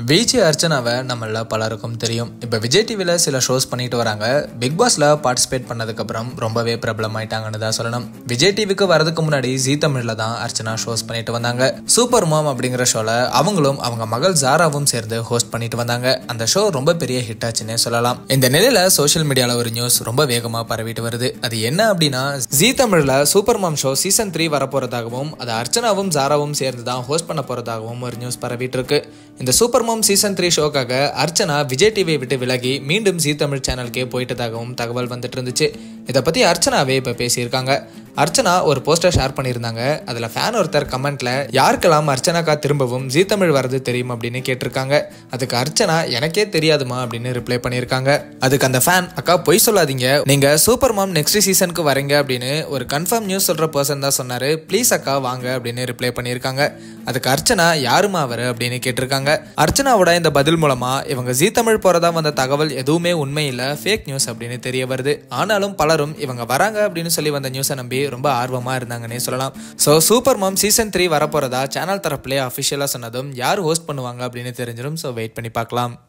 விஜய் அர்ச்சனாவை நம்மள பலருக்கும் தெரியும் இப்போ விஜய் டிவியில் சில ஷோஸ் பண்ணிட்டு வராங்க பிக் பாஸில் பார்ட்டிசிபேட் பண்ணதுக்கப்புறம் ரொம்பவே பிரபலமாயிட்டாங்கன்னு தான் சொல்லணும் விஜய் டிவிக்கு வரதுக்கு முன்னாடி ஜீ தமிழில் தான் அர்ச்சனா ஷோஸ் பண்ணிட்டு வந்தாங்க சூப்பர் மாம் அப்படிங்கிற ஷோவில் அவங்களும் அவங்க மகள் ஜாராவும் சேர்ந்து ஹோஸ்ட் பண்ணிட்டு வந்தாங்க அந்த ஷோ ரொம்ப பெரிய ஹிட் ஆச்சுன்னே சொல்லலாம் இந்த நிலையில் சோஷியல் மீடியாவில் ஒரு நியூஸ் ரொம்ப வேகமாக பரவிட்டு வருது அது என்ன அப்படின்னா ஜீ தமிழில் super mom show season three வரப்போறதாகவும் அது அர்ச்சனாவும் ஜாராவும் சேர்ந்து தான் ஹோஸ்ட் பண்ண போறதாகவும் ஒரு நியூஸ் பரவிட்டு இருக்கு இந்த சூப்பர் மாம் சீசன் த்ரீ ஷோக்காக அர்ச்சனா விஜய் டிவியை விட்டு விலகி மீண்டும் ஜீ தமிழ் சேனலுக்கே போயிட்டதாகவும் தகவல் வந்துட்டு இருந்துச்சு இதை பற்றி அர்ச்சனாவே இப்போ பேசியிருக்காங்க அர்ச்சனா ஒரு போஸ்டர் ஷேர் பண்ணியிருந்தாங்க அதில் ஃபேன் ஒருத்தர் கமெண்ட்ல யாருக்கெல்லாம் அர்ச்சனாக்கா திரும்பவும் ஜீ தமிழ் வரது தெரியும் அப்படின்னு கேட்டிருக்காங்க அதுக்கு அர்ச்சனா எனக்கே தெரியாதுமா அப்படின்னு ரிப்ளை பண்ணியிருக்காங்க அதுக்கு அந்த ஃபேன் அக்கா பொய் சொல்லாதீங்க நீங்க சூப்பர் மாம் நெக்ஸ்ட் சீசனுக்கு வரீங்க அப்படின்னு ஒரு கன்ஃபார்ம் நியூஸ் சொல்ற பர்சன் தான் சொன்னாரு ப்ளீஸ் அக்கா வாங்க அப்படின்னு ரிப்ளை பண்ணியிருக்காங்க அதுக்கு அர்ச்சனா யாருமா அவர் அப்படின்னு கேட்டிருக்காங்க அர்ச்சனாவோட இந்த பதில் மூலமா இவங்க ஜீ தமிழ் போறதா வந்த தகவல் எதுவுமே உண்மை இல்ல ஃபேக் நியூஸ் அப்படின்னு தெரிய வருது ஆனாலும் பலரும் இவங்க வராங்க அப்படின்னு சொல்லி வந்த நியூஸை நம்பி ரொம்ப ஆர்வமா இருந்தாங்கன்னே சொல்லலாம் so super mom season three வரப்போறதா சேனல் தரப்புலேயே அஃபிஷியலாக சொன்னதும் யார் ஹோஸ்ட் பண்ணுவாங்க அப்படின்னு தெரிஞ்சிடும் ஸோ வெயிட் பண்ணி பார்க்கலாம்